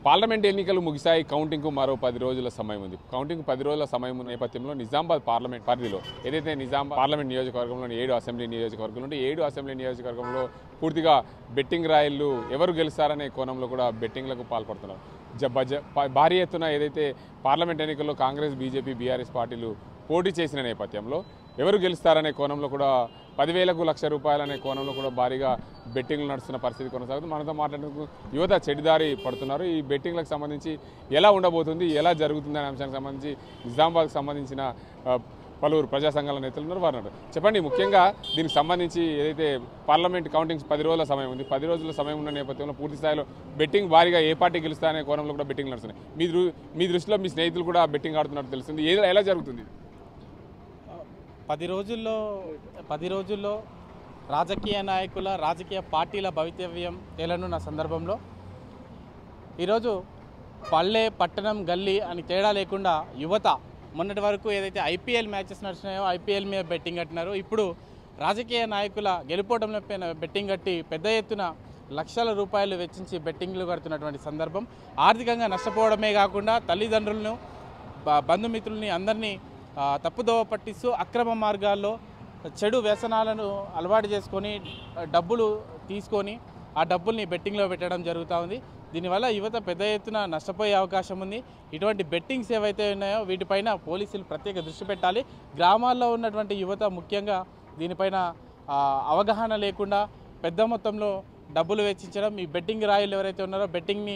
Parliament ఎన్నికలు ముగిశాయి కౌంటింగ్కు మరో పది రోజుల సమయం ఉంది కౌంటింగ్ పది రోజుల సమయం ఉన్న నేపథ్యంలో నిజామాబాద్ పార్లమెంట్ పరిధిలో ఏదైతే నిజామాబాద్ పార్లమెంట్ నియోజకవర్గంలోని ఏడు అసెంబ్లీ నియోజకవర్గంలో ఉంటే ఏడు అసెంబ్లీ నియోజకవర్గంలో పూర్తిగా బెట్టింగ్ రాయిళ్ళు ఎవరు గెలుస్తారనే కోణంలో కూడా బెట్టింగ్లకు పాల్పడుతున్నారు జ- బజ- ప- భారీ ఎత్తున ఏదైతే పార్లమెంట్ ఎన్నికల్లో కాంగ్రెస్ బీజేపీ బీఆర్ఎస్ పార్టీలు పోటీ చేసిన నేపథ్యంలో ఎవరు గెలుస్తారనే కోణంలో కూడా పదివేలకు లక్ష రూపాయలనే కోణంలో కూడా భారీగా బెట్టింగ్లు నడుస్తున్న పరిస్థితి కొనసాగుతుంది మనతో మాట్లాడేందుకు యువత చెడిదారి పడుతున్నారు ఈ బెట్టింగ్లకు సంబంధించి ఎలా ఉండబోతుంది ఎలా జరుగుతుంది అనే అంశానికి సంబంధించి నిజామాబాద్కి సంబంధించిన ఆ, పలువురు ప్రజా సంఘాల నేతలు ఉన్నారు వారు ఉన్నారు. చెప్పండి ముఖ్యంగా దీనికి సంబంధించి ఏదైతే పార్లమెంట్ కౌంటింగ్స్ పది రోజుల సమయం ఉంది పది రోజుల సమయం ఉన్న నేపథ్యంలో పూర్తి స్థాయిలో బెట్టింగ్ భారీగా ఏ పార్టీ గెలుస్తాయనే కోణంలో కూడా బెట్టింగ్ నడుస్తున్నాయి మీ దృ మీ దృష్టిలో మీ స్నేహితులు కూడా బెట్టింగ్ ఆడుతున్నట్టు తెలుస్తుంది ఏ- ఎలా జరుగుతుంది పది రోజుల్లో పది రోజుల్లో రాజకీయ నాయకుల రాజకీయ పార్టీల భవితవ్యం తేలనున్న సందర్భంలో ఈరోజు పల్లె పట్టణం గల్లీ అని తేడా లేకుండా యువత మొన్నటి వరకు ఏదైతే ఐపీఎల్ మ్యాచెస్ నడిచినాయో ఐపీఎల్ మీద బెట్టింగ్ కట్టినారో ఇప్పుడు రాజకీయ నాయకుల గెలుపోవడంలో పైన బెట్టింగ్ కట్టి పెద్ద ఎత్తున లక్షల రూపాయలు వెచ్చించి బెట్టింగ్లు కడుతున్నటువంటి సందర్భం ఆర్థికంగా నష్టపోవడమే కాకుండా తల్లిదండ్రులను బ- బంధుమిత్రుల్ని అందరినీ ఆ, తప్పుదోవ పట్టిస్తూ అక్రమ మార్గాల్లో చెడు వ్యసనాలను అలవాటు చేసుకొని ఆ, డబ్బులు తీసుకొని ఆ డబ్బుల్ని బెట్టింగ్లో పెట్టడం జరుగుతూ ఉంది దీనివల్ల యువత పెద్ద ఎత్తున నష్టపోయే అవకాశం ఉంది ఇటువంటి బెట్టింగ్స్ ఏవైతే ఉన్నాయో వీటిపైన పోలీసులు ప్రత్యేక దృష్టి పెట్టాలి గ్రామాల్లో ఉన్నటువంటి యువత ముఖ్యంగా దీనిపైన ఆ, అవగాహన లేకుండా పెద్ద మొత్తంలో డబ్బులు వెచ్చించడం ఈ బెట్టింగ్ రాయులు ఎవరైతే ఉన్నారో బెట్టింగ్ని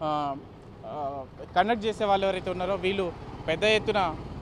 కండక్ట్ చేసే వాళ్ళు ఎవరైతే ఉన్నారో వీళ్ళు పెద్ద ఎత్తున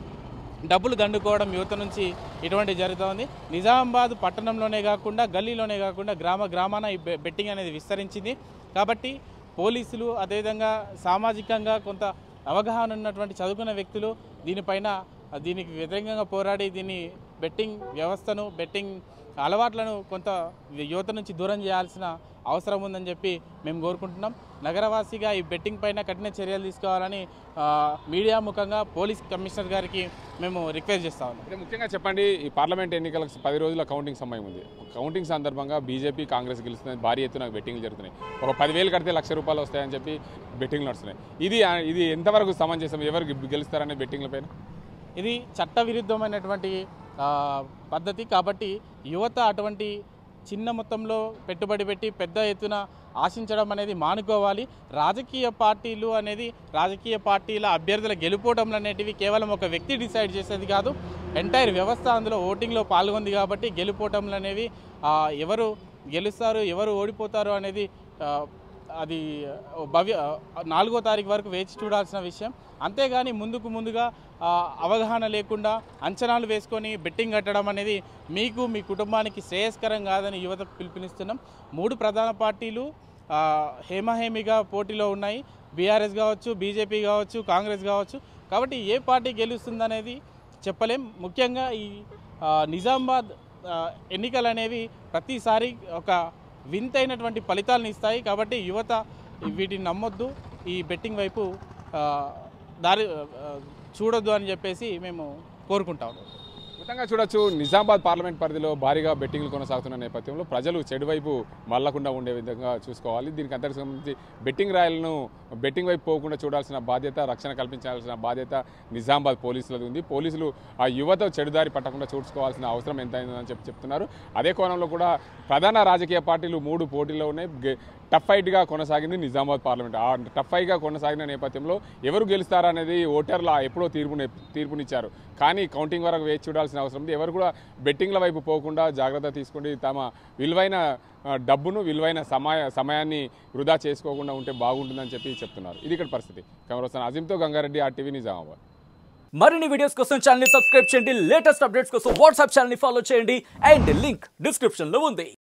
డబ్బులు దండుకోవడం యువత నుంచి ఇటువంటి జరుగుతోంది నిజామాబాద్ పట్టణంలోనే కాకుండా గల్లీలోనే కాకుండా గ్రామ గ్రామాన ఈ బె- బెట్టింగ్ అనేది విస్తరించింది కాబట్టి పోలీసులు అదేవిధంగా సామాజికంగా కొంత అవగాహన ఉన్నటువంటి చదువుకున్న వ్యక్తులు దీనిపైన దీనికి వ్యతిరేకంగా పోరాడి దీన్ని బెట్టింగ్ వ్యవస్థను బెట్టింగ్ అలవాట్లను కొంత యువత నుంచి దూరం చేయాల్సిన అవసరం ఉందని చెప్పి మేము కోరుకుంటున్నాం నగరవాసిగా ఈ బెట్టింగ్ పైన కఠిన చర్యలు తీసుకోవాలని ఆ, మీడియా ముఖంగా పోలీస్ కమిషనర్ గారికి మేము రిక్వెస్ట్ చేస్తా ఉన్నాం అంటే ముఖ్యంగా చెప్పండి ఈ పార్లమెంట్ ఎన్నికలకు పది రోజుల కౌంటింగ్ సమయం ఉంది కౌంటింగ్ సందర్భంగా బీజేపీ కాంగ్రెస్ గెలుస్తుంది భారీ ఎత్తున బెట్టింగ్లు జరుగుతున్నాయి ఒక పదివేలు కడితే లక్ష రూపాయలు వస్తాయని చెప్పి బెట్టింగ్లు నడుస్తున్నాయి ఇది ఇది ఎంతవరకు సమంజసం ఎవరు గె- గెలుస్తారనే బెట్టింగ్ల పైన ఇది చట్టవిరుద్ధమైనటువంటి ఆ, పద్ధతి కాబట్టి యువత అటువంటి చిన్న మొత్తంలో పెట్టుబడి పెట్టి పెద్ద ఎత్తున ఆశించడం అనేది మానుకోవాలి రాజకీయ పార్టీలు అనేది రాజకీయ పార్టీల అభ్యర్థుల గెలుపోవడం అనేటివి కేవలం ఒక వ్యక్తి డిసైడ్ చేసేది కాదు ఎంటైర్ వ్యవస్థ అందులో ఓటింగ్లో పాల్గొంది కాబట్టి గెలుపోవటంలు అనేవి ఆ, ఎవరు గెలుస్తారు ఎవరు ఓడిపోతారు అనేది ఆ, అది భవ్య నాలుగో తారీఖు వరకు వేచి చూడాల్సిన విషయం అంతేగాని ముందుకు ముందుగా ఆ, అవగాహన లేకుండా అంచనాలు వేసుకొని బెట్టింగ్ కట్టడం అనేది మీకు మీ కుటుంబానికి శ్రేయస్కరం కాదని యువతకు పిలుపునిస్తున్నాం మూడు ప్రధాన పార్టీలు ఆ, హేమహేమిగా పోటీలో ఉన్నాయి బీఆర్ఎస్ కావచ్చు బీజేపీ కావచ్చు కాంగ్రెస్ కావచ్చు కాబట్టి ఏ పార్టీ గెలుస్తుందనేది చెప్పలేం ముఖ్యంగా ఈ ఆ, నిజామాబాద్ ఆ, ఎన్నికలు అనేవి ప్రతిసారి ఒక వింతైనటువంటి ఫలితాలను ఇస్తాయి కాబట్టి యువత వీటిని నమ్మొద్దు ఈ బెట్టింగ్ వైపు ఆ, దారి ఆ, చూడొద్దు అని చెప్పేసి మేము కోరుకుంటాము మొత్తంగా చూడొచ్చు నిజామాబాద్ పార్లమెంట్ పరిధిలో భారీగా బెట్టింగ్లు కొనసాగుతున్న నేపథ్యంలో ప్రజలు చెడు వైపు మళ్ళకుండా ఉండే విధంగా చూసుకోవాలి దీనికి అంతటికి సంబంధించి బెట్టింగ్ రాయలను బెట్టింగ్ వైపు పోకుండా చూడాల్సిన బాధ్యత రక్షణ కల్పించాల్సిన బాధ్యత నిజామాబాద్ పోలీసులది ఉంది పోలీసులు ఆ యువత చెడుదారి పట్టకుండా చూసుకోవాల్సిన అవసరం ఎంత అయిందని చెప్పి చెప్తున్నారు అదే కోణంలో కూడా ప్రధాన రాజకీయ పార్టీలు మూడు పోటీల్లో ఉన్నాయి గె- టఫ్ ఫైట్గా కొనసాగింది నిజామాబాద్ పార్లమెంట్ ఆ టఫ్ ఫైట్గా కొనసాగిన నేపథ్యంలో ఎవరు గెలుస్తారా అనేది ఓటర్లు ఆ ఎప్పుడో తీర్పుని తీర్పునిచ్చారు కానీ కౌంటింగ్ వరకు వేచి చూడాల్సిన అవసరం ఉంది ఎవరు కూడా బెట్టింగ్ల వైపు పోకుండా జాగ్రత్త తీసుకుని తమ విలువైన ఆ, డబ్బును విలువైన సమయ సమయాన్ని వృధా చేసుకోకుండా ఉంటే బాగుంటుందని చెప్పి చెప్తున్నారు ఇది ఇక్కడ పరిస్థితి కెమెరా అజిమ్తో గంగారెడ్డి ఆర్టీవీ నిజామాబాద్ మరిన్ని వీడియోస్ కోసం ఛానల్ ని సబ్స్క్రైబ్ చేయండి లేటెస్ట్ అప్డేట్స్ కోసం వాట్సాప్ ఛానల్ ని ఫాలో చేయండి అండ్ లింక్ డిస్క్రిప్షన్ లో ఉంది